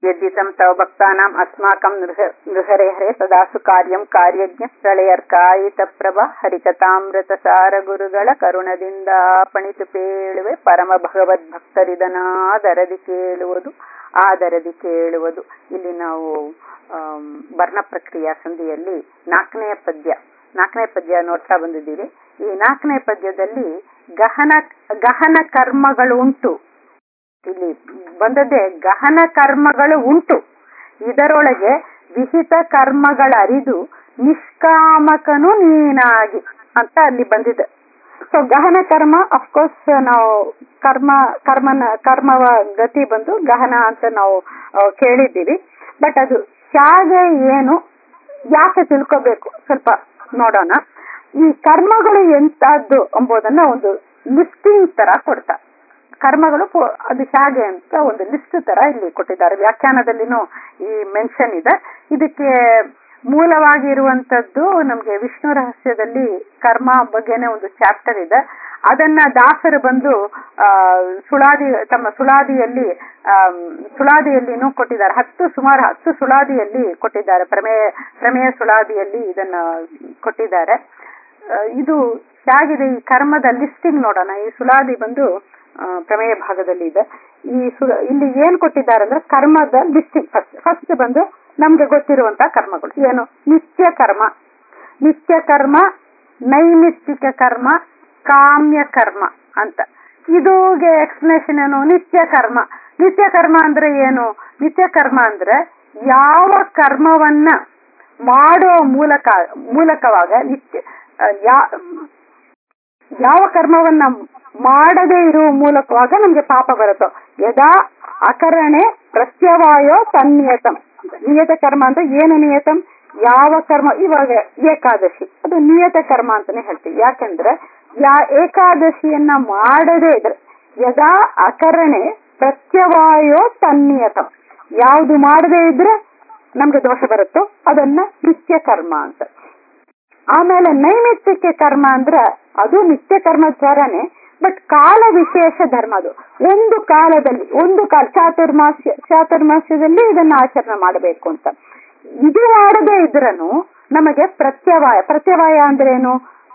यद्यतं तव भक्तानाम् अस्माकं नृह- नृहरेहरे ಸದಾಸು ಕಾರ್ಯಂ ಕಾರ್ಯಜ್ಞ ಪ್ರಳಯರ್ಕಾಯಿತ ಹರಿಕಥಾಮೃತಸಾರ ಗುರುಗಳ ಕರುಣದಿಂದ ಪಣಿತು ಪೇಳುವೆ ಪರಮ ಭಗವದ್ ಭಕ್ತರಿದನಾದರದಿ ಕೇಳುವುದು ಆದರದಿ ಕೇಳುವುದು ಇಲ್ಲಿ ನಾವು ಆಮ್, ವರ್ಣ ಪ್ರಕ್ರಿಯಾ ಸಂಧಿಯಲ್ಲಿ ನಾಲ್ಕನೇ ಪದ್ಯ ನಾಲ್ಕನೇ ಪದ್ಯ ನೋಡ್ತಾ ಬಂದಿದ್ದೀವಿ ಈ ನಾಲ್ಕನೇ ಪದ್ಯದಲ್ಲಿ ಗಹನ ಗಹನ ಕರ್ಮಗಳು ಉಂಟು ಇಲ್ಲಿ ಬಂದದ್ದೇ ಗಹನ ಕರ್ಮಗಳು ಉಂಟು ಇದರೊಳಗೆ ವಿಹಿತ ಕರ್ಮಗಳರಿದು ನಿಷ್ಕಾಮಕನು ನೀನಾಗಿ ಅಂತ ಅಲ್ಲಿ ಬಂದಿದೆ ಸೊ ಗಹನ ಕರ್ಮ ಅಫ್ಕೋರ್ಸ್ ನಾವು ಕರ್ಮ ಕರ್ಮನ ಕರ್ಮವ ಗತಿ ಬಂದು ಗಹನ ಅಂತ ನಾವು ಆ, ಕೇಳಿದ್ದೀವಿ ಬಟ್ ಅದು ಹೇಗೆ ಏನು ಯಾಕೆ ತಿಳ್ಕೋಬೇಕು ಸ್ವಲ್ಪ ನೋಡೋಣ ಈ ಕರ್ಮಗಳು ಎಂತದ್ದು ಎಂಬುದನ್ನ ಒಂದು ಲಿಸ್ಟಿಂಗ್ ತರ ಕೊಡ್ತಾರೆ ಕರ್ಮಗಳು ಪೋ- ಅದು ಹೇಗೆ ಅಂತ ಒಂದು ಲಿಸ್ಟ್ ತರ ಇಲ್ಲಿ ಕೊಟ್ಟಿದ್ದಾರೆ ವ್ಯಾಖ್ಯಾನದಲ್ಲಿನೂ ಈ ಮೆನ್ಷನ್ ಇದೆ ಇದಕ್ಕೆ ಮೂಲವಾಗಿ ಇರುವಂತದ್ದು ನಮ್ಗೆ ವಿಷ್ಣು ರಹಸ್ಯದಲ್ಲಿ ಕರ್ಮ ಬಗ್ಗೆನೇ ಒಂದು ಚಾಪ್ಟರ್ ಇದೆ ಅದನ್ನ ದಾಸರು ಬಂದು ಆ ಸುಳಾದಿ ತಮ್ಮ ಸುಳಾದಿಯಲ್ಲಿ ಆಮ್, ಸುಳಾದಿಯಲ್ಲಿನೂ ಕೊಟ್ಟಿದ್ದಾರೆ ಹತ್ತು ಸುಮಾರು ಹತ್ತು ಸುಳಾದಿಯಲ್ಲಿ ಕೊಟ್ಟಿದ್ದಾರೆ ಪ್ರಮೇಯ ಪ್ರಮೇಯ ಸುಳಾದಿಯಲ್ಲಿ ಇದನ್ನ ಕೊಟ್ಟಿದ್ದಾರೆ ಆ, ಇದು ಹೇಗಿದೆ ಈ ಕರ್ಮದ ಲಿಸ್ಟಿಂಗ್ ನೋಡೋಣ ಈ ಸುಳಾದಿ ಬಂದು ಆ, ಪ್ರಮೇಯ ಭಾಗದಲ್ಲಿ ಇದೆ ಈ ಸುಳ ಇಲ್ಲಿ ಏನ್ ಕೊಟ್ಟಿದ್ದಾರೆ ಅಂದ್ರೆ ಕರ್ಮದ ಲಿಸ್ಟಿಂಗ್ ಫಸ್ಟ್ ಫಸ್ಟ್ ಬಂದು ನಮ್ಗೆ ಗೊತ್ತಿರುವಂತಹ ಕರ್ಮಗಳು ಏನು ನಿತ್ಯ ಕರ್ಮ ನಿತ್ಯ ಕರ್ಮ ನೈಮಿತ್ತಿಕ ಕರ್ಮ ಕಾಮ್ಯ ಕರ್ಮ ಅಂತ ಇದುಗೆ ಎಕ್ಸ್ಪ್ಲನೇಷನ್ ಏನು ನಿತ್ಯ ಕರ್ಮ ನಿತ್ಯ ಕರ್ಮ ಅಂದ್ರೆ ಏನು ನಿತ್ಯ ಕರ್ಮ ಅಂದ್ರೆ ಯಾವ ಕರ್ಮವನ್ನ ಮಾಡೋ ಮೂಲಕ ಮೂಲಕವಾಗ ನಿತ್ಯ ಆ, ಯಾ- ಯಾವ ಕರ್ಮವನ್ನ ಮಾಡದೇ ಇರುವ ಮೂಲಕವಾಗ ನಮ್ಗೆ ಪಾಪ ಬರುತ್ತೋ ಯದಾ ಅಕರಣೆ ಪ್ರತ್ಯವಾಯೋ ತನ್ನಿಯತಂ ನಿಯತ ಕರ್ಮ ಅಂದ್ರೆ ಏನು ನಿಯತಂ ಯಾವ ಕರ್ಮ ಇವಾಗ ಏಕಾದಶಿ ಅದು ನಿಯತ ಕರ್ಮ ಅಂತಾನೆ ಹೇಳ್ತೀವಿ ಯಾಕೆಂದ್ರೆ ಯಾ ಏಕಾದಶಿಯನ್ನ ಮಾಡದೇ ಇದ್ರೆ ಯದಾ ಅಕರಣೆ ಪ್ರತ್ಯವಾಯೋ ತನ್ನಿಯತಂ ಯಾವುದು ಮಾಡದೇ ಇದ್ರೆ ನಮ್ಗೆ ದೋಷ ಬರುತ್ತೋ ಅದನ್ನ ನಿತ್ಯ ಕರ್ಮ ಅಂತ ಆಮೇಲೆ ನೈಮಿತ್ತಿಕ ಕರ್ಮ ಅಂದ್ರ ಅದು ನಿತ್ಯ ಕರ್ಮ ತ್ವರನೆ ಬಟ್ ಕಾಲ ವಿಶೇಷ ಧರ್ಮ ಅದು ಒಂದು ಕಾಲದಲ್ಲಿ ಒಂದು ಕಾಲ ಚಾತುರ್ಮಾಸ್ಯ ಚಾತುರ್ಮಾಸ್ಯದಲ್ಲಿ ಇದನ್ನ ಆಚರಣೆ ಮಾಡಬೇಕು ಅಂತ ಇದು ಮಾಡದೇ ಇದ್ರನು ನಮಗೆ ಪ್ರತ್ಯವಾಯ ಪ್ರತ್ಯವಾಯ ಅಂದ್ರೆ ಏನು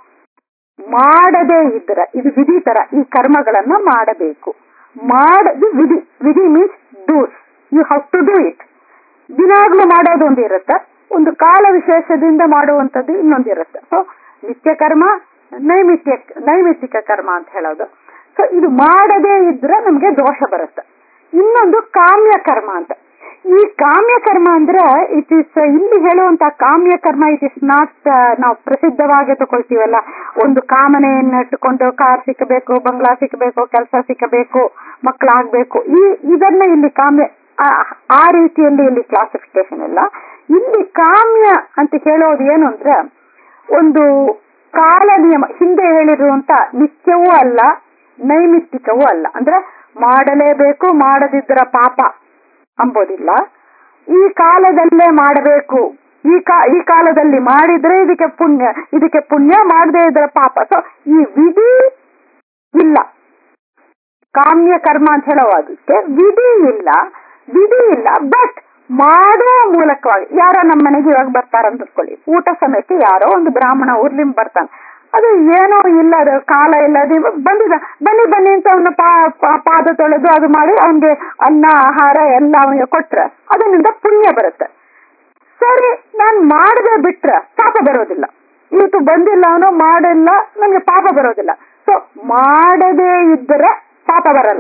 ಮಾಡದೇ ಇದ್ರ ಇದು ವಿಧಿ ತರ ಈ ಕರ್ಮಗಳನ್ನ ಮಾಡಬೇಕು ಮಾಡದು ವಿಧಿ ವಿಧಿ means does you have to do it ದಿನಾಗ್ಲೂ ಮಾಡೋದು ಒಂದು ಇರುತ್ತೆ ಒಂದು ಕಾಲ ವಿಶೇಷದಿಂದ ಮಾಡುವಂತದ್ದು ಇನ್ನೊಂದಿರುತ್ತೆ ಸೊ ನಿತ್ಯ ಕರ್ಮ ನೈಮಿತ್ಯ ನೈಮಿತ್ತಿಕ ಕರ್ಮ ಅಂತ ಹೇಳೋದು ಸೊ ಇದು ಮಾಡದೇ ಇದ್ರೆ ನಮ್ಗೆ ದೋಷ ಬರುತ್ತೆ ಇನ್ನೊಂದು ಕಾಮ್ಯ ಕರ್ಮ ಅಂತ ಈ ಕಾಮ್ಯ ಕರ್ಮ ಅಂದ್ರೆ ಇಟ್ ಇಸ್ ಇಲ್ಲಿ ಹೇಳುವಂತ ಕಾಮ್ಯ ಕರ್ಮ ಇಟ್ ಇಸ್ ನಾಟ್ ನಾವು ಪ್ರಸಿದ್ಧವಾಗಿ ತಗೊಳ್ತೀವಲ್ಲ ಒಂದು ಕಾಮನೆಯನ್ನ ಇಟ್ಟುಕೊಂಡು ಕಾರ್ ಸಿಕ್ಕಬೇಕು ಬಂಗ್ಲಾ ಸಿಕ್ಕಬೇಕು ಕೆಲಸ ಸಿಕ್ಕಬೇಕು ಮಕ್ಕಳಾಗ್ಬೇಕು ಈ ಇದನ್ನ ಇಲ್ಲಿ ಕಾಮ್ಯ ಆ- ಆ ರೀತಿಯಲ್ಲಿ ಇಲ್ಲಿ ಕ್ಲಾಸಿಫಿಕೇಶನ್ ಇಲ್ಲ ಇಲ್ಲಿ ಕಾಮ್ಯ ಅಂತ ಹೇಳೋದು ಏನು ಅಂದ್ರೆ ಒಂದು ಕಾಲ ನಿಯಮ ಹಿಂದೆ ಹೇಳಿರುವಂತ ನಿತ್ಯವೂ ಅಲ್ಲ ನೈಮಿತ್ತಿಕವೂ ಅಲ್ಲ ಅಂದ್ರೆ ಮಾಡಲೇಬೇಕು ಮಾಡದಿದ್ದರ ಪಾಪ ಅಂಬೋದಿಲ್ಲ ಈ ಕಾಲದಲ್ಲೇ ಮಾಡಬೇಕು ಈ ಕಾ ಈ ಕಾಲದಲ್ಲಿ ಮಾಡಿದ್ರೆ ಇದಕ್ಕೆ ಪುಣ್ಯ ಇದಕ್ಕೆ ಪುಣ್ಯ ಮಾಡದೇ ಇದ್ರೆ ಪಾಪ ಸೊ ಈ ವಿಧಿ ಇಲ್ಲ ಕಾಮ್ಯ ಕರ್ಮ ಅಂತ ಹೇಳೋದಕ್ಕೆ ವಿಧಿ ಇಲ್ಲ ವಿಧಿ ಇಲ್ಲ ಬಟ್ ಮಾಡೋ ಮೂಲಕವಾಗಿ ಯಾರೋ ನಮ್ಮ ಮನೆಗೆ ಇವಾಗ ಬರ್ತಾರಂತ ತಿಳ್ಕೊಳ್ಳಿ ಊಟ ಸಮಯಕ್ಕೆ ಯಾರೋ ಒಂದು ಬ್ರಾಹ್ಮಣ ಊರ್ಲಿಂದ ಬರ್ತಾನೆ ಅದು ಏನೋ ಇಲ್ಲ ಅದು ಕಾಲ ಇಲ್ಲ ಅದು ಇವಾಗ ಬಂದಿದ ಬನ್ನಿ ಬನ್ನಿ ಅಂತ ಅವನ ಪಾದ ತೊಳೆದು ಅದು ಮಾಡಿ ಅವನಿಗೆ ಅನ್ನ ಆಹಾರ ಎಲ್ಲ ಅವನಿಗೆ ಕೊಟ್ರೆ ಅದರಿಂದ ಪುಣ್ಯ ಬರುತ್ತೆ ಸರಿ ನಾನ್ ಮಾಡದೆ ಬಿಟ್ರೆ ಪಾಪ ಬರೋದಿಲ್ಲ ಇವತ್ತು ಬಂದಿಲ್ಲ ಅವನು ಮಾಡಿಲ್ಲ ನಮ್ಗೆ ಪಾಪ ಬರೋದಿಲ್ಲ ಸೊ ಮಾಡದೇ ಇದ್ದರೆ ಪಾಪ ಬರಲ್ಲ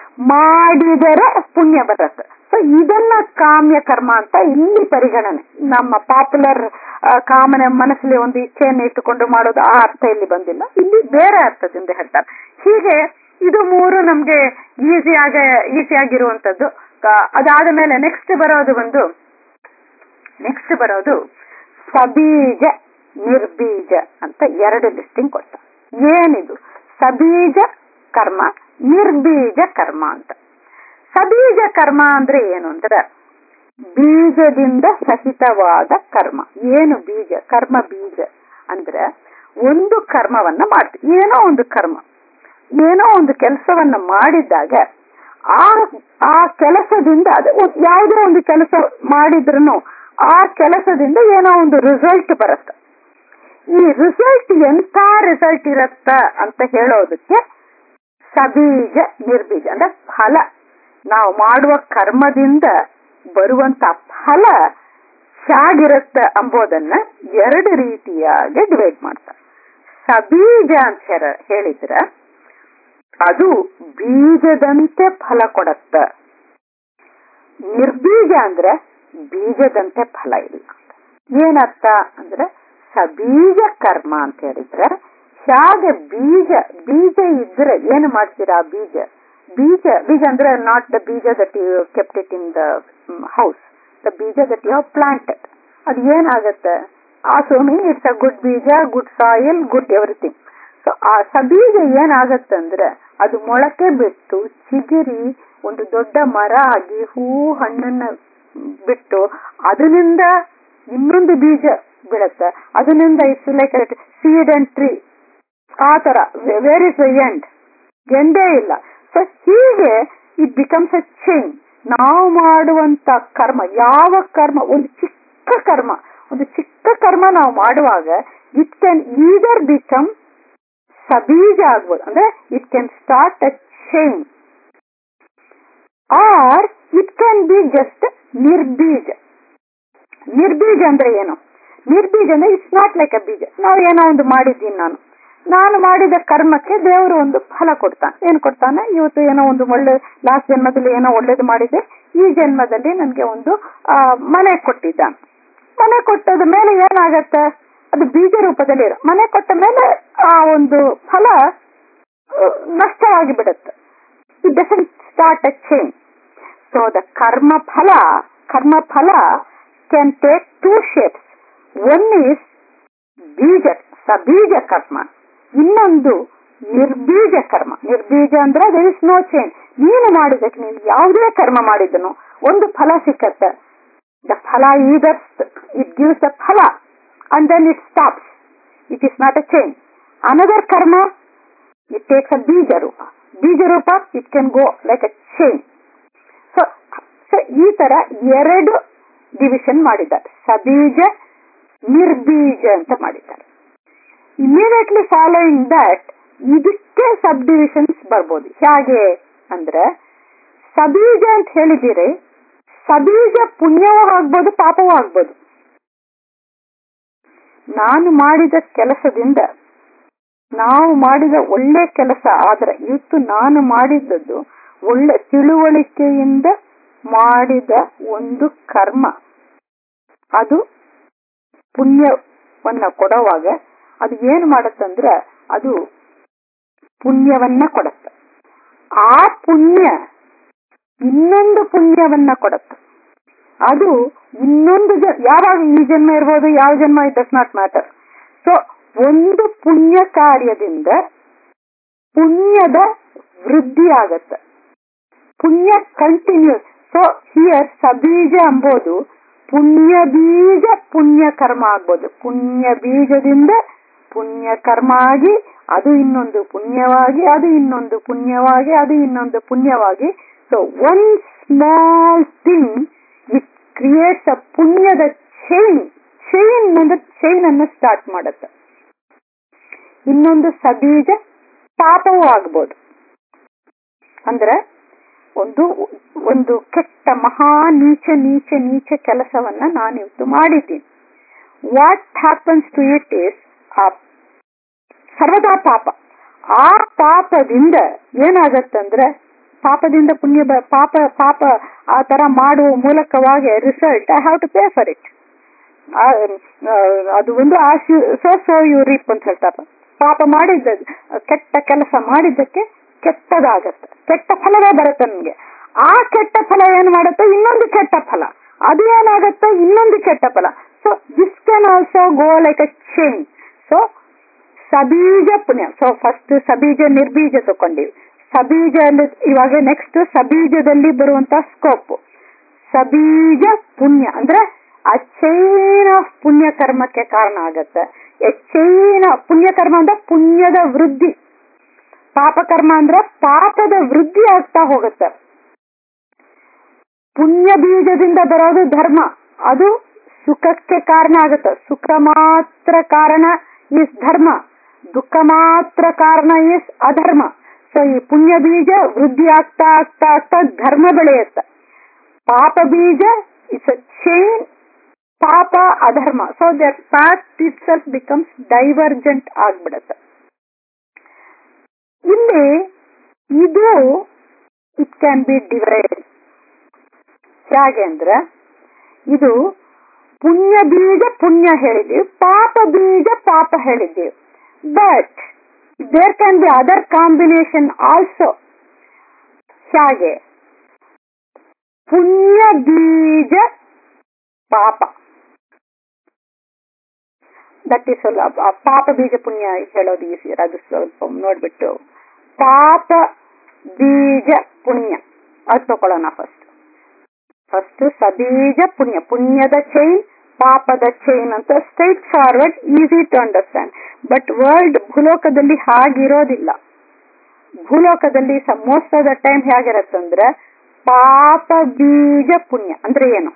ಮಾಡಿದರೆ ಪುಣ್ಯ ಬರುತ್ತೆ ಸೊ ಇದನ್ನ ಕಾಮ್ಯ ಕರ್ಮ ಅಂತ ಇಲ್ಲಿ ಪರಿಗಣನೆ ನಮ್ಮ ಪಾಪ್ಯುಲರ್ ಕಾಮನೆ ಮನಸ್ಸಲ್ಲಿ ಒಂದು ಇಚ್ಛೆಯನ್ನು ಇಟ್ಟುಕೊಂಡು ಮಾಡೋದು ಆ ಅರ್ಥ ಇಲ್ಲಿ ಬಂದಿಲ್ಲ ಇಲ್ಲಿ ಬೇರೆ ಅರ್ಥದಿಂದ ಹೇಳ್ತಾರೆ ಹೀಗೆ ಇದು ಮೂರು ನಮ್ಗೆ ಈಸಿಯಾಗ ಈಸಿ ಆಗಿರುವಂತದ್ದು ಕ- ಅದಾದ ಮೇಲೆ ನೆಕ್ಸ್ಟ್ ಬರೋದು ಒಂದು ನೆಕ್ಸ್ಟ್ ಬರೋದು ಸಬೀಜ ನಿರ್ಬೀಜ ಅಂತ ಎರಡು ಲಿಸ್ಟಿಂಗ್ ಕೊಡ್ತಾರೆ ಏನಿದು ಸಬೀಜ ಕರ್ಮ ನಿರ್ಬೀಜ ಕರ್ಮ ಅಂತ ಸಬೀಜ ಕರ್ಮ ಅಂದ್ರೆ ಏನು ಅಂದ್ರೆ ಬೀಜದಿಂದ ಸಹಿತವಾದ ಕರ್ಮ ಏನು ಬೀಜ ಕರ್ಮ ಬೀಜ ಅಂದ್ರೆ ಒಂದು ಕರ್ಮವನ್ನ ಮಾಡ್ತೀವಿ ಏನೋ ಒಂದು ಕರ್ಮ ಏನೋ ಒಂದು ಕೆಲಸವನ್ನ ಮಾಡಿದಾಗ ಆ ಆ ಕೆಲಸದಿಂದ ಅದು ಒಂದ್- ಯಾವುದೇ ಒಂದು ಕೆಲಸ ಮಾಡಿದ್ರು ಆ ಕೆಲಸದಿಂದ ಏನೋ ಒಂದು ರಿಸಲ್ಟ್ ಬರುತ್ತೆ ಈ ರಿಸಲ್ಟ್ ಎಂತ ರಿಸಲ್ಟ್ ಇರತ್ತ ಅಂತ ಹೇಳೋದಕ್ಕೆ ಸಬೀಜ ನಿರ್ಬೀಜ ಅಂದ್ರೆ ಫಲ ನಾವು ಮಾಡುವ ಕರ್ಮದಿಂದ ಬರುವಂತ ಫಲ ಹೇಗಿರುತ್ತೆ ಎಂಬುದನ್ನ ಎರಡು ರೀತಿಯಾಗಿ ಡಿವೈಡ್ ಮಾಡ್ತಾರೆ ಸಬೀಜ ಅಂತ ಹೇಳ- ಹೇಳಿದ್ರೆ ಅದು ಬೀಜದಂತೆ ಫಲ ಕೊಡತ್ತ ನಿರ್ಬೀಜ ಅಂದ್ರೆ ಬೀಜದಂತೆ ಫಲ ಇಲ್ಲ ಏನರ್ಥ ಅಂದ್ರೆ ಸಬೀಜ ಕರ್ಮ ಅಂತ ಹೇಳಿದ್ರೆ ಹೇಗೆ ಬೀಜ ಬೀಜ ಇದ್ರೆ ಏನು ಮಾಡ್ತೀರಾ ಆ ಬೀಜ ಬೀಜ ಬೀಜ ಅಂದ್ರೆ not the bija that you kept it in the house the bija that you planted ಅದು ಏನಾಗತ್ತೆ ಆ sowing it's a good bija good soil good everything so ಆ ಸಬೀಜ ಏನಾಗತ್ತೆ ಅಂದ್ರೆ ಅದು ಮೊಳಕೆ ಬಿಟ್ಟು ಚಿಗುರಿ ಒಂದು ದೊಡ್ಡ ಮರ ಆಗಿ ಹೂ ಹಣ್ಣನ್ನ ಬಿಟ್ಟು ಅದರಿಂದ ಇನ್ನೊಂದು ಬೀಜ ಬೀಳತ್ತೆ ಅದರಿಂದ it's like seed and tree ಆ ತರ ವೇರ್ ಇಸ್ ದ ಎಂಡ್ ಎಂಡೇ ಇಲ್ಲ ಸೊ ಹೀಗೆ ಇಟ್ ಬಿಕಮ್ಸ್ ಎ ಚೇಂಜ್ ನಾವು ಮಾಡುವಂತ ಕರ್ಮ ಯಾವ ಕರ್ಮ ಒಂದು ಚಿಕ್ಕ ಕರ್ಮ ಒಂದು ಚಿಕ್ಕ ಕರ್ಮ ನಾವು ಮಾಡುವಾಗ it can either become sabija ಆಗ್ಬೋದು ಅಂದ್ರೆ it can start a change or it can be just nirbija ನಿರ್ಬೀಜ ಅಂದ್ರೆ ಏನು ನಿರ್ಬೀಜ ಅಂದ್ರೆ ಇಟ್ಸ್ ನಾಟ್ ಲೈಕ್ ಅ ಬೀಜ ನಾವು ಏನೋ ಒಂದು ಮಾಡಿದ್ದೀನಿ ನಾನು ನಾನು ಮಾಡಿದ ಕರ್ಮಕ್ಕೆ ದೇವರು ಒಂದು ಫಲ ಕೊಡ್ತಾನೆ ಏನ್ ಕೊಡ್ತಾನೆ ಇವತ್ತು ಏನೋ ಒಂದು ಒಳ್ಳೆ ಲಾಸ್ಟ್ ಜನ್ಮದಲ್ಲಿ ಏನೋ ಒಳ್ಳೇದು ಮಾಡಿದೆ ಈ ಜನ್ಮದಲ್ಲಿ ನನ್ಗೆ ಒಂದು ಆ, ಮನೆ ಕೊಟ್ಟಿದ್ದಾನೆ ಮನೆ ಕೊಟ್ಟದ ಮೇಲೆ ಏನಾಗತ್ತೆ ಅದು ಬೀಜ ರೂಪದಲ್ಲಿ ಇರೋ ಮನೆ ಕೊಟ್ಟ ಮೇಲೆ ಆ ಒಂದು ಫಲ ಆ, ನಷ್ಟವಾಗಿ ಬಿಡುತ್ತೆ it doesn't start a change so the karma phala karma phala can take two shapes one is bija sabija ಕರ್ಮ ಇನ್ನೊಂದು ನಿರ್ಬೀಜ ಕರ್ಮ ನಿರ್ಬೀಜ ಅಂದ್ರೆ ದರ್ ಇಸ್ ನೋ ಚೇಂಜ್ ನೀನು ಮಾಡಿದಕ್ಕೆ ನೀನು ಯಾವುದೇ ಕರ್ಮ ಮಾಡಿದನು ಒಂದು ಫಲ ಸಿಕ್ಕತ್ತೆ the phala either it gives the phala and then it stops it is not a change another karma it takes a bija rupa bija rupa it can go like a change so so ಈ ತರ ಎರಡು ಡಿವಿಷನ್ ಮಾಡಿದ್ದಾರೆ ಸಬೀಜ ನಿರ್ಬೀಜ ಅಂತ ಮಾಡಿದ್ದಾರೆ ಇಮಿಡಿಯೇಟ್ಲಿ ಫಾಲೋಯಿಂಗ್ ದಟ್ ಇದಕ್ಕೆ ಸಬ್ ಡಿವಿಷನ್ಸ್ ಬರ್ಬೋದು ಹೇಗೆ ಅಂದ್ರೆ ಸಬೀಜ ಅಂತ ಹೇಳಿದಿರಿ ಸಬೀಜ ಪುಣ್ಯವೂ ಆಗ್ಬೋದು ಪಾಪವೂ ಆಗ್ಬೋದು ನಾನು ಮಾಡಿದ ಕೆಲಸದಿಂದ ನಾವು ಮಾಡಿದ ಒಳ್ಳೆ ಕೆಲಸ ಆದ್ರೆ ಇವತ್ತು ನಾನು ಮಾಡಿದ್ದದ್ದು ಒಳ್ಳೆ ತಿಳುವಳಿಕೆಯಿಂದ ಮಾಡಿದ ಒಂದು ಕರ್ಮ ಅದು ಪುಣ್ಯವನ್ನ ಕೊಡುವಾಗ ಅದು ಏನ್ ಮಾಡತ್ತಂದ್ರ ಅದು ಪುಣ್ಯವನ್ನ ಕೊಡತ್ತ ಆ ಪುಣ್ಯ ಇನ್ನೊಂದು ಪುಣ್ಯವನ್ನ ಕೊಡತ್ತೆ ಅದು ಇನ್ನೊಂದು ಜ- ಯಾವಾಗ ಈ ಜನ್ಮ ಇರ್ಬೋದು ಯಾವ ಜನ್ಮ it does not matter so ಒಂದು ಪುಣ್ಯ ಕಾರ್ಯದಿಂದ ಪುಣ್ಯದ ವೃದ್ಧಿ ಆಗತ್ತೆ ಪುಣ್ಯ ಕಂಟಿನ್ಯೂಸ್ ಸೊ ಹಿಯರ್ ಸಬೀಜ ಎಂಬುದು ಪುಣ್ಯ ಬೀಜ ಪುಣ್ಯ ಕರ್ಮ ಆಗ್ಬೋದು ಪುಣ್ಯ ಬೀಜದಿಂದ ಪುಣ್ಯ ಕರ್ಮ ಆಗಿ ಅದು ಇನ್ನೊಂದು ಪುಣ್ಯವಾಗಿ ಅದು ಇನ್ನೊಂದು ಪುಣ್ಯವಾಗಿ ಅದು ಇನ್ನೊಂದು ಪುಣ್ಯವಾಗಿ so one small thing it creates a ಪುಣ್ಯದ ಚೈನ್ ಚೈನ್ ಅಂದ್ರೆ ಚೈನ್ ಅನ್ನು ಸ್ಟಾರ್ಟ್ ಮಾಡುತ್ತೆ ಇನ್ನೊಂದು ಸಬೀಜ ಪಾಪವೂ ಆಗ್ಬೋದು ಅಂದ್ರೆ ಒಂದು ಒಂದು ಕೆಟ್ಟ ಮಹಾ ನೀಚ ನೀಚ ನೀಚ ಕೆಲಸವನ್ನ ನಾನು ಇವತ್ತು ಮಾಡಿದ್ದೀನಿ what happens to it is ಆ ಸರ್ವದಾ ಪಾಪ ಆ ಪಾಪದಿಂದ ಏನಾಗತ್ತಂದ್ರೆ ಪಾಪದಿಂದ ಪುಣ್ಯ ಬ- ಪಾಪ ಪಾಪ ಆ ತರ ಮಾಡುವ ಮೂಲಕವಾಗಿ result I have to pay for it ಅದು ಒಂದು ಆಶು ಸೊ ಸೊ ಯು ರೀಪ್ ಅಂತ ಹೇಳ್ತಾರೆ ಪಾಪ ಮಾಡಿದ್ದ ಕೆಟ್ಟ ಕೆಲಸ ಮಾಡಿದ್ದಕ್ಕೆ ಕೆಟ್ಟದಾಗತ್ತೆ ಕೆಟ್ಟ ಫಲವೇ ಬರುತ್ತೆ ನಮ್ಗೆ ಆ ಕೆಟ್ಟ ಫಲ ಏನ್ ಮಾಡುತ್ತೆ ಇನ್ನೊಂದು ಕೆಟ್ಟ ಫಲ ಅದು ಏನಾಗತ್ತೆ ಇನ್ನೊಂದು ಕೆಟ್ಟ ಫಲ so this can also go like a change so sabija punya so first ಸಬೀಜ ನಿರ್ಬೀಜ ತಕೊಂಡಿವಿ ಸಬೀಜ ಇವಾಗ ನೆಕ್ಸ್ಟ್ ಸಬೀಜದಲ್ಲಿ ಬರುವಂತ ಸ್ಕೋಪ್ ಸಬೀಜ ಪುಣ್ಯ ಅಂದ್ರೆ ಆ ಚೈನ್ ಆಫ್ ಪುಣ್ಯ ಕರ್ಮಕ್ಕೆ ಕಾರಣ ಆಗತ್ತೆ ಚೈನ್ ಪುಣ್ಯ ಕರ್ಮ ಅಂದ್ರೆ ಪುಣ್ಯದ ವೃದ್ಧಿ ಪಾಪ ಕರ್ಮ ಅಂದ್ರೆ ಪಾಪದ ವೃದ್ಧಿ ಆಗ್ತಾ ಹೋಗುತ್ತೆ ಪುಣ್ಯ ಬೀಜದಿಂದ ಬರೋದು ಧರ್ಮ ಅದು ಸುಖಕ್ಕೆ ಕಾರಣ ಆಗುತ್ತೆ ಸುಖ ಮಾತ್ರ ಕಾರಣ ಇಸ್ ಧರ್ಮ ದುಃಖ ಮಾತ್ರ ಕಾರಣ ಇಸ್ ಅಧರ್ಮ ಸೊ ಈ ಪುಣ್ಯ ಬೀಜ ವೃದ್ಧಿ ಆಗ್ತಾ ಆಗ್ತಾ ಆಗ್ತಾ ಧರ್ಮ ಬೆಳೆಯುತ್ತೆ ಪಾಪ ಬೀಜ ಇಟ್ಸ್ ಅ ಚೈನ್ ಪಾಪ ಅಧರ್ಮ so that path itself becomes divergent ಆಗ್ಬಿಡುತ್ತೆ ಇಲ್ಲಿ ಇದು ಇಟ್ ಕ್ಯಾನ್ ಬಿ ಡಿವೈಡ್ ಹೇಗೆ ಅಂದ್ರೆ ಇದು ಪುಣ್ಯ ಬೀಜ ಪುಣ್ಯ ಹೇಳಿದ್ದೀವಿ ಪಾಪ ಬೀಜ ಪಾಪ ಹೇಳಿದ್ದೀವಿ but there can be other combination also ಹೇಗೆ ಪುಣ್ಯ ಬೀಜ ಪಾಪ ದಟ್ ಈಸ್ ಪಾಪ ಬೀಜ ಪುಣ್ಯ ಹೇಳೋದು ಈಸಿ ಅದು ಸ್ವಲ್ಪ ನೋಡ್ಬಿಟ್ಟು ಪಾಪ ಬೀಜ ಪುಣ್ಯ ಅದು ತಗೊಳ್ಳೋಣ ಫಸ್ಟ್ ಫಸ್ಟ್ ಸಬೀಜ ಪುಣ್ಯ ಪುಣ್ಯದ ಚೈನ್ ಪಾಪದ ಚೈನ್ ಅಂತ straightforward easy to understand but world ಭೂಲೋಕದಲ್ಲಿ ಹಾಗಿರೋದಿಲ್ಲ ಭೂಲೋಕದಲ್ಲಿ ಮೋಸ್ಟ್ ಆಫ್ ದ ಟೈಮ್ ಹೇಗಿರತ್ತಂದ್ರೆ ಪಾಪ ಬೀಜ ಪುಣ್ಯ ಅಂದ್ರೆ ಏನು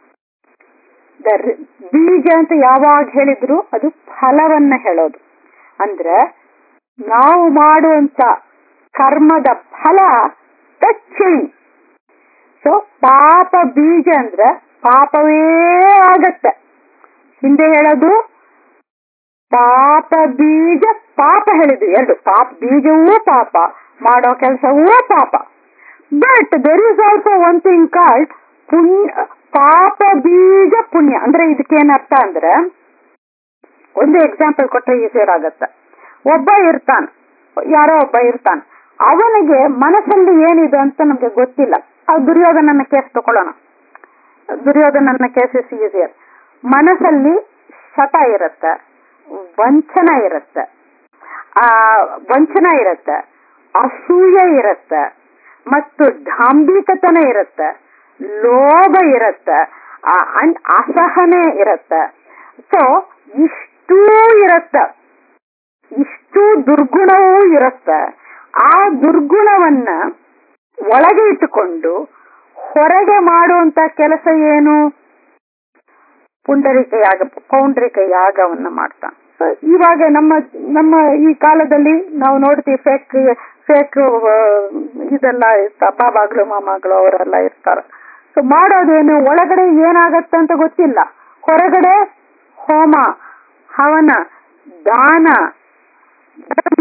ಬೀಜ ಅಂತ ಯಾವಾಗ ಹೇಳಿದ್ರು ಅದು ಫಲವನ್ನ ಹೇಳೋದು ಅಂದ್ರೆ ನಾವು ಮಾಡುವಂತ ಕರ್ಮದ ಫಲ ಚೈನ್ ಸೊ ಪಾಪ ಬೀಜ ಅಂದ್ರೆ ಪಾಪವೇ ಆಗತ್ತೆ ಹಿಂದೆ ಹೇಳೋದು ಪಾಪ ಬೀಜ ಪಾಪ ಹೇಳಿದ್ವಿ ಎರಡು ಪಾಪ ಬೀಜವೂ ಪಾಪ ಮಾಡೋ ಕೆಲಸವೂ ಪಾಪ but there is also one thing called punya papa ಬೀಜ ಪುಣ್ಯ ಅಂದ್ರೆ ಇದಕ್ಕೇನರ್ಥ ಅಂದ್ರೆ ಒಂದು ಎಕ್ಸಾಂಪಲ್ ಕೊಟ್ರೆ ಈಸಿಯರ್ ಆಗತ್ತೆ ಒಬ್ಬ ಇರ್ತಾನ ಯಾರೋ ಒಬ್ಬ ಇರ್ತಾನ ಅವನಿಗೆ ಮನಸ್ಸಲ್ಲಿ ಏನಿದೆ ಅಂತ ನಮ್ಗೆ ಗೊತ್ತಿಲ್ಲ ಆ ದುರ್ಯೋಧನನ ಕೇಸ್ ತಗೊಳ್ಳೋಣ ದುರ್ಯೋಧನನ ಕೇಸ್ ಇಸ್ ಈಸಿಯರ್ ಮನಸ್ಸಲ್ಲಿ ಶತ ಇರುತ್ತೆ ವಂಚನ ಇರುತ್ತೆ ಆ ವಂಚನ ಇರುತ್ತೆ ಅಸೂಯೆ ಇರುತ್ತೆ ಮತ್ತು ಢಾಂಬಿಕತನ ಇರುತ್ತೆ ಲೋಭ ಇರುತ್ತೆ ಅಂಡ್ ಅಸಹನೆ ಇರುತ್ತೆ ಸೊ ಇಷ್ಟೂ ಇರುತ್ತೆ ಇಷ್ಟು ದುರ್ಗುಣವೂ ಇರುತ್ತೆ ಆ ದುರ್ಗುಣವನ್ನ ಒಳಗೆ ಇಟ್ಟುಕೊಂಡು ಹೊರಗೆ ಮಾಡುವಂತ ಕೆಲಸ ಏನು ಪುಂಡರಿಕ ಯಾಗ ಪೌಂಡ್ರಿಕ ಯಾಗವನ್ನ ಮಾಡ್ತಾನೆ ಇವಾಗ ನಮ್ಮ ನಮ್ಮ ಈ ಕಾಲದಲ್ಲಿ ನಾವು ನೋಡ್ತೀವಿ ಫೇಕ್ ಫೇಕ್ ಇದೆಲ್ಲ ಬಾಬಾಗಳು ಮಾಮಾಗಳು ಅವರೆಲ್ಲ ಇರ್ತಾರೆ ಸೊ ಮಾಡೋದೇನು ಒಳಗಡೆ ಏನಾಗತ್ತೆ ಅಂತ ಗೊತ್ತಿಲ್ಲ ಹೊರಗಡೆ ಹೋಮ ಹವನ ದಾನ ಧರ್ಮ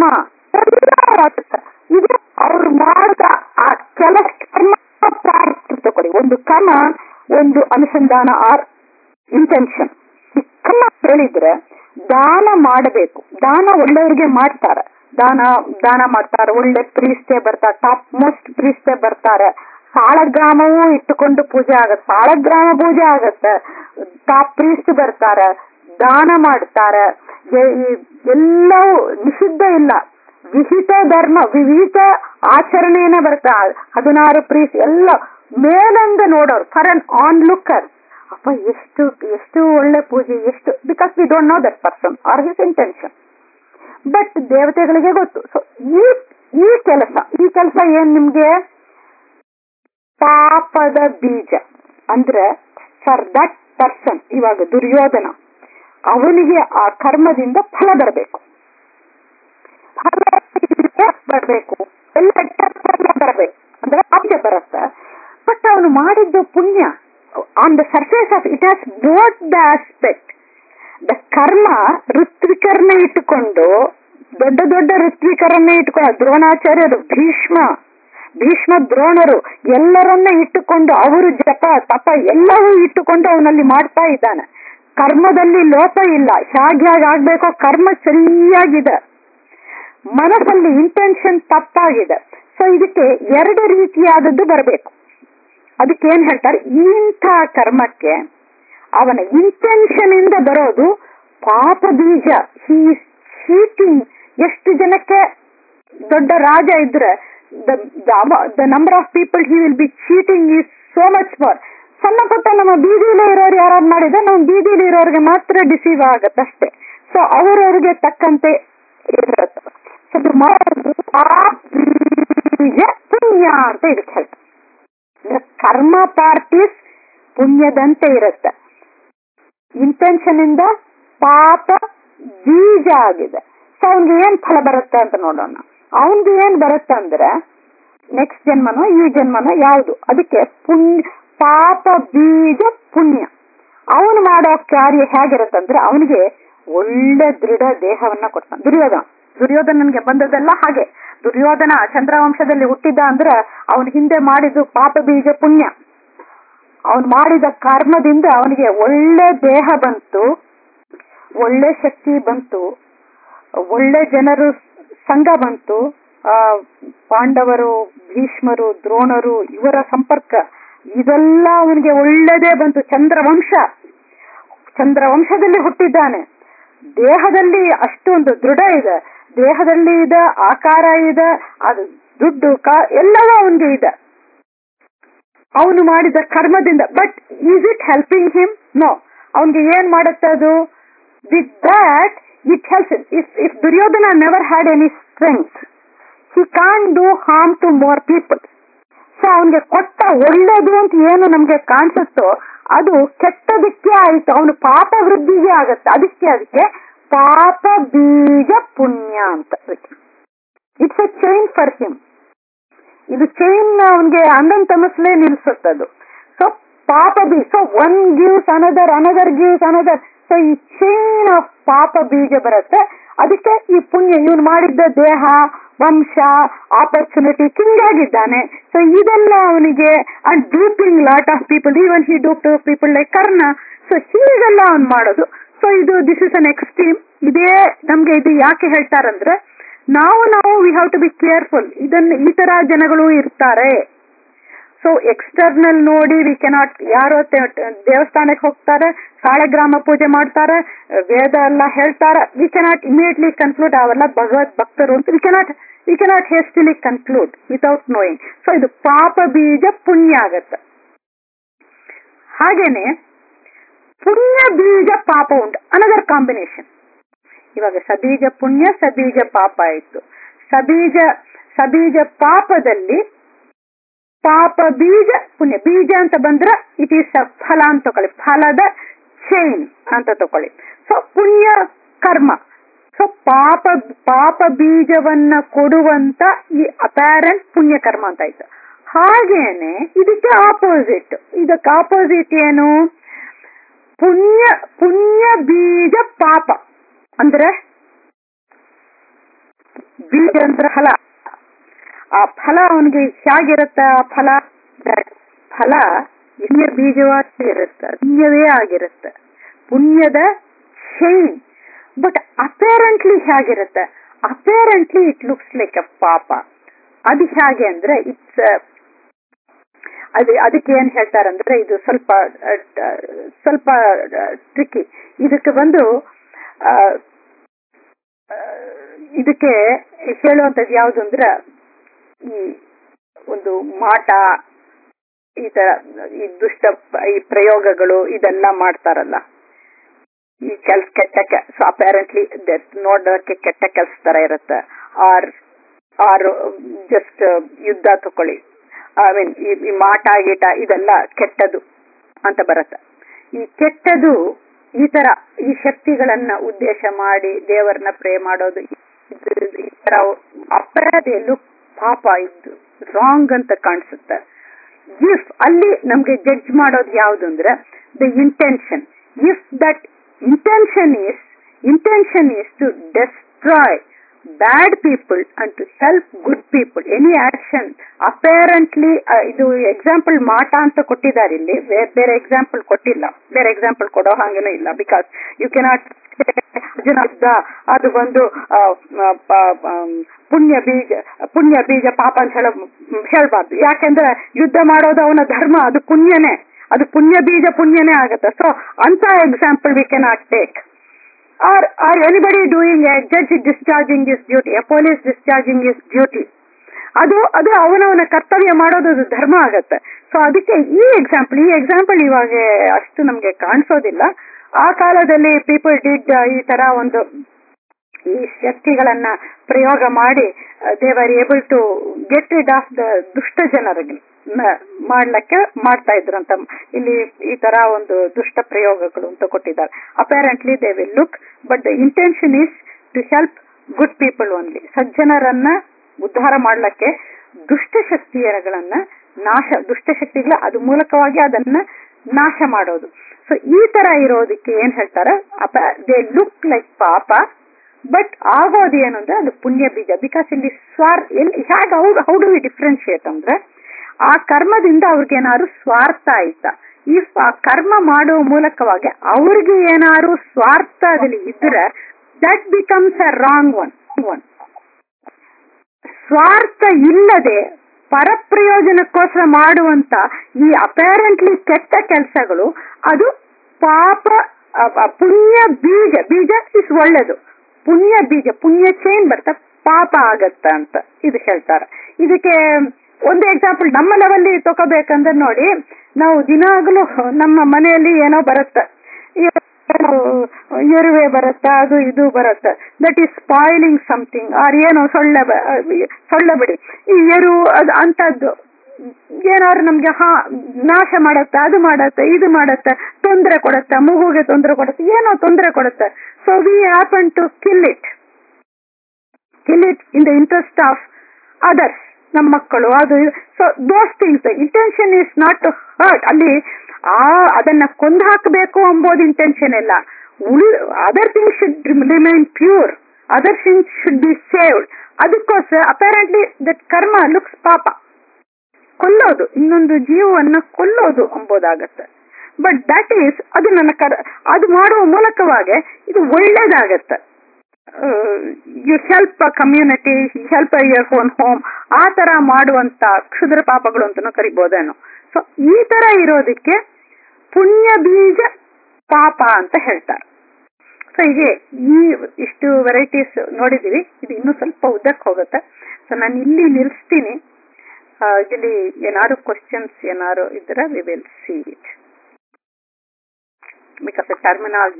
ಇದು ಅವ್ರು ಮಾಡಿದ ಆ ಕೆಲಸ ಕರ್ಮ ತಗೊಳ್ಳಿ ಒಂದು ಕರ್ಮ ಒಂದು ಅನುಸಂಧಾನ ಆರ್ ಇಂಟೆನ್ಷನ್ ಕರ್ಮ ಹೇಳಿದ್ರೆ ದಾನ ಮಾಡಬೇಕು ದಾನ ಒಳ್ಳೆಯವ್ರಿಗೆ ಮಾಡ್ತಾರೆ ದಾನ ದಾನ ಮಾಡ್ತಾರೆ ಒಳ್ಳೆ ಪ್ರೀಸ್ಟೇ ಬರ್ತಾರೆ ಟಾಪ್ ಮೋಸ್ಟ್ ಪ್ರೀಸ್ಟೇ ಬರ್ತಾರೆ ಸಾಳಗ್ರಾಮವೂ ಇಟ್ಟುಕೊಂಡು ಪೂಜೆ ಆಗತ್ತೆ ಸಾಳಗ್ರಾಮ ಪೂಜೆ ಆಗತ್ತೆ ಟಾಪ್ ಪ್ರೀಸ್ಟ್ ಬರ್ತಾರೆ ದಾನ ಮಾಡ್ತಾರೆ ಎಲ್ಲವೂ ನಿಷಿದ್ಧ ಇಲ್ಲ ವಿಹಿತ ಧರ್ಮ ವಿಹಿತ ಆಚರಣೆಯನ್ನ ಬರ್ತಾ ಹದಿನಾರು ಪ್ರೀಸ್ ಎಲ್ಲ ಮೇಲಿಂದ ನೋಡೋರು ಫಾರ್ ಅನ್ ಆನ್ ಲುಕ್ಕರ್ ಅಪ್ಪ ಎಷ್ಟು ಎಷ್ಟು ಒಳ್ಳೆ ಪೂಜೆ ಎಷ್ಟು because we don't know that person or his intention but ದೇವತೆಗಳಿಗೆ ಗೊತ್ತು ಸೊ ಈ ಈ ಕೆಲಸ ಈ ಕೆಲಸ ಏನ್ ನಿಮ್ಗೆ ಪಾಪದ ಬೀಜ ಅಂದ್ರೆ ಫಾರ್ ದಟ್ ಪರ್ಸನ್ ಇವಾಗ ದುರ್ಯೋಧನ ಅವನಿಗೆ ಆ ಕರ್ಮದಿಂದ ಫಲ ಬರಬೇಕು ಫಲ ಬರಬೇಕು ಎಲ್ಲ ಬರಬೇಕು ಅಂದ್ರೆ ಅಪ್ಯ ಬರುತ್ತೆ ಬಟ್ ಅವನು ಮಾಡಿದ್ದು ಪುಣ್ಯ on the surface of it has both the aspect the karma ಋತ್ವಿಕರನ್ನ ಇಟ್ಟುಕೊಂಡು ದೊಡ್ಡ ದೊಡ್ಡ ಋತ್ವಿಕರನ್ನ ಇಟ್ಕೊಂಡು ದ್ರೋಣಾಚಾರ್ಯರು ಭೀಷ್ಮ ಭೀಷ್ಮ ದ್ರೋಣರು ಎಲ್ಲರನ್ನ ಇಟ್ಟುಕೊಂಡು ಅವರು ಜಪ ತಪ ಎಲ್ಲವೂ ಇಟ್ಟುಕೊಂಡು ಅವನಲ್ಲಿ ಮಾಡ್ತಾ ಇದ್ದಾನೆ ಕರ್ಮದಲ್ಲಿ ಲೋಪ ಇಲ್ಲ ಹೇಗೆ ಆಗ್ಬೇಕೋ ಕರ್ಮ ಸರಿಯಾಗಿದೆ ಮನಸ್ಸಲ್ಲಿ ಇಂಟೆನ್ಷನ್ ತಪ್ಪಾಗಿದೆ ಸೊ ಇದಕ್ಕೆ ಎರಡು ರೀತಿಯಾದದ್ದು ಬರಬೇಕು ಅದಕ್ಕೆ ಏನ್ ಹೇಳ್ತಾರೆ ಇಂಥ ಕರ್ಮಕ್ಕೆ ಅವನ ಇಂಟೆನ್ಷನ್ ಇಂದ ಬರೋದು ಪಾಪ ಬೀಜ ಹೀ ಚೀಟಿಂಗ್ ಎಷ್ಟು ಜನಕ್ಕೆ ದೊಡ್ಡ ರಾಜ ಇದ್ರೆ the number of people he will be cheating is so much more ಸಣ್ಣ ಪುಟ್ಟ ನಮ್ಮ ಬೀದಿಲಿ ಇರೋರು ಯಾರು ಮಾಡಿದ್ರೆ ನಾವು ಬೀದಿಲಿ ಇರೋರಿಗೆ ಮಾತ್ರ ಡಿಸೀವ್ ಆಗತ್ತೆ ಅಷ್ಟೇ ಸೊ ಅವರವ್ರಿಗೆ ತಕ್ಕಂತೆ ಇರುತ್ತೆ ಸೊ ಮಾಡೋದು ಬೀಜ ಪುಣ್ಯ ಅಂತ ಇದಕ್ಕೆ ಹೇಳ್ತಾರೆ ಕರ್ಮ ಪಾರ್ಟೀಸ್ ಪುಣ್ಯದಂತೆ ಇರುತ್ತೆ ಇಂಟೆನ್ಷನ್ ಇಂದ ಪಾಪ ಬೀಜ ಆಗಿದೆ ಸೊ ಅವನ್ಗೆ ಏನ್ ಫಲ ಬರುತ್ತೆ ಅಂತ ನೋಡೋಣ ಅವನ್ಗೆ ಏನ್ ಬರುತ್ತೆ ಅಂದ್ರೆ ನೆಕ್ಸ್ಟ್ ಜನ್ಮನೋ ಈ ಜನ್ಮನೋ ಯಾವುದು ಅದಕ್ಕೆ ಪುಣ್ಯ ಪಾಪ ಬೀಜ ಪುಣ್ಯ ಅವನು ಮಾಡೋ ಕಾರ್ಯ ಹೇಗಿರುತ್ತಂದ್ರೆ ಅವನಿಗೆ ಒಳ್ಳೆ ದೃಢ ದೇಹವನ್ನ ಕೊಡ್ತಾನೆ ದುರ್ಯೋಧನ ದುರ್ಯೋಧನನ್ಗೆ ಬಂದದೆಲ್ಲ ಹಾಗೆ ದುರ್ಯೋಧನ ಚಂದ್ರವಂಶದಲ್ಲಿ ಹುಟ್ಟಿದ ಅಂದ್ರೆ ಅವನ ಹಿಂದೆ ಮಾಡಿದ್ದು ಪಾಪ ಬೀಜ ಪುಣ್ಯ ಅವನು ಮಾಡಿದ ಕರ್ಮದಿಂದ ಅವನಿಗೆ ಒಳ್ಳೆ ದೇಹ ಬಂತು ಒಳ್ಳೆ ಶಕ್ತಿ ಬಂತು ಒಳ್ಳೆ ಜನರು ಸಂಘ ಬಂತು ಆ ಪಾಂಡವರು ಭೀಷ್ಮರು ದ್ರೋಣರು ಇವರ ಸಂಪರ್ಕ ಇದೆಲ್ಲ ಅವನಿಗೆ ಒಳ್ಳೆದೇ ಬಂತು ಚಂದ್ರವಂಶ ಚಂದ್ರವಂಶದಲ್ಲಿ ಹುಟ್ಟಿದ್ದಾನೆ ದೇಹದಲ್ಲಿ ಅಷ್ಟೊಂದು ದೃಢ ಇದೆ ದೇಹದಲ್ಲಿ ಇದೆ ಆಕಾರ ಇದೆ ಅದು ದುಡ್ಡು ಕಾ ಎಲ್ಲವೂ ಅವನಿಗೆ ಇದೆ ಅವನು ಮಾಡಿದ ಕರ್ಮದಿಂದ but is it helping him no ಅವನಿಗೆ ಏನ್ ಮಾಡುತ್ತೆ ಅದು with that it helps if if Duryodhana never had any strength he can do harm to more people so ಅವನಿಗೆ ಕೊಟ್ಟ ಒಳ್ಳೇದು ಅಂತ ಏನು ನಮ್ಗೆ ಕಾಣಿಸುತ್ತೋ ಅದು ಕೆಟ್ಟದಕ್ಕೆ ಆಯ್ತು ಅವನು ಪಾಪ ವೃದ್ಧಿಗೆ ಆಗತ್ತೆ ಅದಕ್ಕೆ ಅದಕ್ಕೆ ಪಾಪ ಬೀಜ ಪುಣ್ಯ ಅಂತ it's a chain for him ಇದು ಚೈನ್ ಅವನಿಗೆ ಅಂದನ್ ತಮಸ್ಲೇ ನಿಲ್ಸುತ್ತದು so papa bija so one gives another another gives another so ಈ ಚೈನ್ ಆಫ್ ಪಾಪ ಬೀಜ ಬರುತ್ತೆ ಅದಕ್ಕೆ ಈ ಪುಣ್ಯ ಇವನು ಮಾಡಿದ್ದ ದೇಹ ವಂಶ ಆಪರ್ಚುನಿಟಿ ಕಿಂಗ್ ಆಗಿದ್ದಾನೆ ಸೊ ಇದೆಲ್ಲ ಅವನಿಗೆ and duping lot of people even he dupe to people like Karna so ಹೀಗೆಲ್ಲ ಅವ್ನು ಮಾಡೋದು ಸೊ ಇದು ದಿಸ್ ಇಸ್ ಅನ್ ಎಕ್ಸ್ಟ್ರೀಮ್ ಇದೇ ನಮ್ಗೆ ಇದು ಯಾಕೆ ಹೇಳ್ತಾರಂದ್ರೆ ನಾವು ನಾವು we have to be careful ಇದನ್ನ ಈ ತರ ಜನಗಳು ಇರ್ತಾರೆ ಸೊ ಎಕ್ಸ್ಟರ್ನಲ್ ನೋಡಿ ವಿ ಕೆನಾಟ್ ಯಾರೋ ದೇವಸ್ಥಾನಕ್ಕೆ ಹೋಗ್ತಾರೆ ಸಾಳೆಗ್ರಾಮ ಪೂಜೆ ಮಾಡ್ತಾರೆ ವೇದ ಎಲ್ಲ ಹೇಳ್ತಾರೆ ವಿ ಕೆನಾಟ್ ಇಮಿಡಿಯೇಟ್ಲಿ ಕನ್ಕ್ಲೂಡ್ ಅವೆಲ್ಲ ಭಗವದ್ ಭಕ್ತರು ಅಂತ we cannot we cannot hastily conclude without knowing so ಇದು ಪಾಪ ಬೀಜ ಪುಣ್ಯ ಆಗತ್ತೆ ಹಾಗೇನೆ ಪುಣ್ಯ ಬೀಜ ಪಾಪ ಉಂಟು ಅನದರ್ ಕಾಂಬಿನೇಷನ್ ಇವಾಗ ಸಬೀಜ ಪುಣ್ಯ ಸಬೀಜ ಪಾಪ ಆಯ್ತು ಸಬೀಜ ಸಬೀಜ ಪಾಪದಲ್ಲಿ ಪಾಪ ಬೀಜ ಪುಣ್ಯ ಬೀಜ ಅಂತ ಬಂದ್ರೆ ಇಟ್ ಈಸ್ ಫಲ ಅಂತ ತಗೊಳ್ಳಿ ಫಲದ ಚೈನ್ ಅಂತ ತಗೊಳ್ಳಿ ಸೊ ಪುಣ್ಯ ಕರ್ಮ ಸೊ ಪಾಪ ಪಾಪ ಬೀಜವನ್ನ ಕೊಡುವಂತ ಈ ಅಪ್ಯಾರೆಂಟ್ ಪುಣ್ಯ ಕರ್ಮ ಅಂತ ಆಯ್ತು ಹಾಗೇನೆ ಇದಕ್ಕೆ ಆಪೋಸಿಟ್ ಇದಕ್ಕೆ ಆಪೋಸಿಟ್ ಏನು ಪುಣ್ಯ ಪುಣ್ಯ ಬೀಜ ಪಾಪ ಅಂದ್ರೆ ಬೀಜ ಅಂದ್ರೆ ಫಲ ಆ ಫಲ ಅವನಿಗೆ ಹೇಗಿರುತ್ತೆ ಆ ಫಲ ಫಲ ಪುಣ್ಯ ಬೀಜವಾಗಿ ಇರುತ್ತೆ ಪುಣ್ಯವೇ ಆಗಿರುತ್ತೆ ಪುಣ್ಯದ ಚೈನ್ ಬಟ್ ಅಪೇರೆಂಟ್ಲಿ ಹೇಗಿರುತ್ತೆ apparently it looks like a papa ಅದು ಹೇಗೆ ಅಂದ್ರೆ ಇಟ್ಸ್ ಅದು ಅದಕ್ಕೆ ಏನ್ ಹೇಳ್ತಾರಂದ್ರೆ ಇದು ಸ್ವಲ್ಪ ಸ್ವಲ್ಪ ಟ್ರಿಕ್ಕಿ ಇದಕ್ಕೆ ಬಂದು ಇದಕ್ಕೆ ಹೇಳುವಂತದ್ದು ಯಾವುದು ಅಂದ್ರೆ ಈ ಒಂದು ಮಾಟ ಈ ತರ ಈ ದುಷ್ಟ ಈ ಪ್ರಯೋಗಗಳು ಇದೆಲ್ಲ ಮಾಡ್ತಾರಲ್ಲ ಈ ಕೆಲ್ಸ ಕೆಟ್ಟ ಸೊ ಅಪ್ಯಾರೆಂಟ್ಲಿ ನೋಡೋಕೆ ಕೆಟ್ಟ ಕೆಲ್ಸ ತರ ಇರುತ್ತೆ ಆರ್ ಆರ್ ಜಸ್ಟ್ ಯುದ್ಧ ತಕೊಳ್ಳಿ ಐ ಮೀನ್ ಈ ಮಾಟ ಗೀಟ ಇದೆಲ್ಲ ಕೆಟ್ಟದು ಅಂತ ಬರುತ್ತೆ ಈ ಕೆಟ್ಟದು ಈ ತರ ಈ ಶಕ್ತಿಗಳನ್ನ ಉದ್ದೇಶ ಮಾಡಿ ದೇವರನ್ನ ಪ್ರೇ ಮಾಡೋದು ಈ ತರ ಅಪರಾಧ ಎಲ್ಲೂ ಪಾಪ ಇದ್ದು ರಾಂಗ್ ಅಂತ ಕಾಣಿಸುತ್ತೆ ಇಫ್ ಅಲ್ಲಿ ನಮ್ಗೆ ಜಡ್ಜ್ ಮಾಡೋದು ಯಾವುದು ಅಂದ್ರೆ the intention if that intention is intention is to destroy bad people and to help good people any action apparently ಇದು ಎಕ್ಸಾಂಪಲ್ ಮಾಟ ಅಂತ ಕೊಟ್ಟಿದ್ದಾರೆ ಇಲ್ಲಿ ಬೇರೆ ಎಕ್ಸಾಂಪಲ್ ಕೊಟ್ಟಿಲ್ಲ ಬೇರೆ ಎಕ್ಸಾಂಪಲ್ ಕೊಡೋ ಹಾಗೇನೂ ಇಲ್ಲ ಬಿಕಾಸ್ ಯು ಕೆನಾಟ್ ಅದು ಒಂದು ಪುಣ್ಯ ಬೀಜ ಪುಣ್ಯ ಬೀಜ ಪಾಪ ಅಂತ ಹೇಳ ಹೇಳ್ಬಾರ್ದು ಯಾಕೆಂದ್ರೆ ಯುದ್ಧ ಮಾಡೋದು ಅವನ ಧರ್ಮ ಅದು ಪುಣ್ಯನೇ ಅದು ಪುಣ್ಯ ಬೀಜ ಪುಣ್ಯನೇ ಆಗತ್ತೆ ಸೊ ಅಂತ example we cannot take or or anybody doing a judge discharging his duty a police discharging his duty ಅದು ಅದು ಅವನವನ ಕರ್ತವ್ಯ ಮಾಡೋದು ಅದು ಧರ್ಮ ಆಗತ್ತೆ ಸೊ ಅದಕ್ಕೆ ಈ ಎಕ್ಸಾಂಪಲ್ ಈ ಎಕ್ಸಾಂಪಲ್ ಇವಾಗ ಅಷ್ಟು ನಮ್ಗೆ ಕಾಣಿಸೋದಿಲ್ಲ ಆ ಕಾಲದಲ್ಲಿ ಪೀಪಲ್ ಡಿಡ್ ಈ ತರ ಒಂದು ಈ ಶಕ್ತಿಗಳನ್ನ ಪ್ರಯೋಗ ಮಾಡಿ they were able to get rid of the ದುಷ್ಟ ಜನರಿಗೆ ಮಾಡ್ಲಿಕ್ಕೆ ಮಾಡ್ತಾ ಇದ್ರು ಅಂತ ಇಲ್ಲಿ ಈ ತರ ಒಂದು ದುಷ್ಟ ಪ್ರಯೋಗಗಳು ಅಂತ ಕೊಟ್ಟಿದ್ದಾರೆ apparently they will look but the intention is to help good people only ಸಜ್ಜನರನ್ನ ಉದ್ಧಾರ ಮಾಡ್ಲಿಕ್ಕೆ ದುಷ್ಟಶಕ್ತಿಯಗಳನ್ನ ನಾಶ ದುಷ್ಟಶಕ್ತಿಗಳ ಅದು ಮೂಲಕವಾಗಿ ಅದನ್ನ ನಾಶ ಮಾಡೋದು ಸೊ ಈ ತರ ಇರೋದಕ್ಕೆ ಏನ್ ಹೇಳ್ತಾರೆ they look like papa but ಆಗೋದು ಏನು ಅಂದ್ರೆ ಅದು ಪುಣ್ಯ ಬೀಜ ಬಿಕಾಸ್ ಇಲ್ಲಿ ಸ್ವಾರ್ ಎಲ್ಲಿ ಹೇಗೆ how how do we differentiate ಅಂದ್ರೆ ಆ ಕರ್ಮದಿಂದ ಅವ್ರಿಗೇನಾದ್ರು ಸ್ವಾರ್ಥ ಆಯ್ತಾ ಈ ಆ ಕರ್ಮ ಮಾಡುವ ಮೂಲಕವಾಗಿ ಅವ್ರಿಗೆ ಏನಾದ್ರು ಸ್ವಾರ್ಥದಲ್ಲಿ ಇದ್ರೆ that becomes a wrong one one ಸ್ವಾರ್ಥ ಇಲ್ಲದೆ ಪರಪ್ರಯೋಜನಕ್ಕೋಸ್ಕರ ಮಾಡುವಂತ ಈ ಅಪೇರೆಂಟ್ಲಿ ಕೆಟ್ಟ ಕೆಲಸಗಳು ಅದು ಪಾಪ ಪುಣ್ಯ ಬೀಜ ಬೀಜ ಇಸ್ ಒಳ್ಳೇದು ಪುಣ್ಯ ಬೀಜ ಪುಣ್ಯ ಚೈನ್ ಬರ್ತಾ ಪಾಪ ಆಗತ್ತ ಅಂತ ಇದು ಹೇಳ್ತಾರೆ ಇದಕ್ಕೆ ಒಂದು ಎಕ್ಸಾಂಪಲ್ ನಮ್ಮ ಲೆವೆಲ್ಲಿ ತಗೋಬೇಕಂದ್ರೆ ನೋಡಿ ನಾವು ದಿನಾಗಲೂ ನಮ್ಮ ಮನೆಯಲ್ಲಿ ಏನೋ ಬರುತ್ತೆ ಎರುವೆ ಬರುತ್ತಾ ಅದು ಇದು ಬರುತ್ತೆ that is spoiling something or ಏನೋ ಸೊಳ್ಳೆ ಸೊಳ್ಳೆ ಬಿಡಿ ಈ ಎರು ಅದು ಅಂತದ್ದು ಏನಾದ್ರು ನಮ್ಗೆ ಹಾ ನಾಶ ಮಾಡತ್ತೆ ಅದು ಮಾಡತ್ತೆ ಇದು ಮಾಡತ್ತೆ ತೊಂದರೆ ಕೊಡತ್ತೆ ಮಗುಗೆ ತೊಂದರೆ ಕೊಡುತ್ತೆ ಏನೋ ತೊಂದರೆ ಕೊಡುತ್ತೆ so we happen to kill it kill it in the interest of others ನಮ್ಮ ಮಕ್ಕಳು ಅದು so those things intention is not to hurt ಅಲ್ಲಿ ಆ ಅದನ್ನ ಕೊಂದು ಹಾಕಬೇಕು ಎಂಬುದು ಇಂಟೆನ್ಷನ್ ಇಲ್ಲ ಉಳ್ other things should remain pure other things should be saved ಅದಕ್ಕೋಸ್ಕರ apparently that karma looks papa ಕೊಲ್ಲೋದು ಇನ್ನೊಂದು ಜೀವವನ್ನ ಕೊಲ್ಲೋದು ಎಂಬುದಾಗತ್ತೆ ಬಟ್ ದಟ್ ಈಸ್ ಅದು ನನ್ನ ಕರ್ ಅದು ಮಾಡುವ ಮೂಲಕವಾಗಿ ಇದು ಒಳ್ಳೇದಾಗತ್ತೆ you help community help your own home ಆ ತರ ಮಾಡುವಂತ ಕ್ಷುದ್ರ ಪಾಪಗಳು ಅಂತನೂ ಕರಿಬೋದೇನೋ ಸೊ ಈ ತರ ಇರೋದಕ್ಕೆ ಪುಣ್ಯ ಬೀಜ ಪಾಪ ಅಂತ ಹೇಳ್ತಾರೆ ಸೊ ಹೀಗೆ ಈ ಇಷ್ಟು ವೆರೈಟೀಸ್ ನೋಡಿದೀವಿ ಇದು ಇನ್ನೂ ಸ್ವಲ್ಪ ಉದ್ದಕ್ಕೆ ಹೋಗುತ್ತೆ ಸೊ ನಾನು ಇಲ್ಲಿ ನಿಲ್ಲಿಸ್ತೀನಿ ಇಲ್ಲಿ ಏನಾದ್ರು ಕ್ವಶನ್ಸ್ ಏನಾದ್ರು ಇದ್ರೆ we will see it because terminology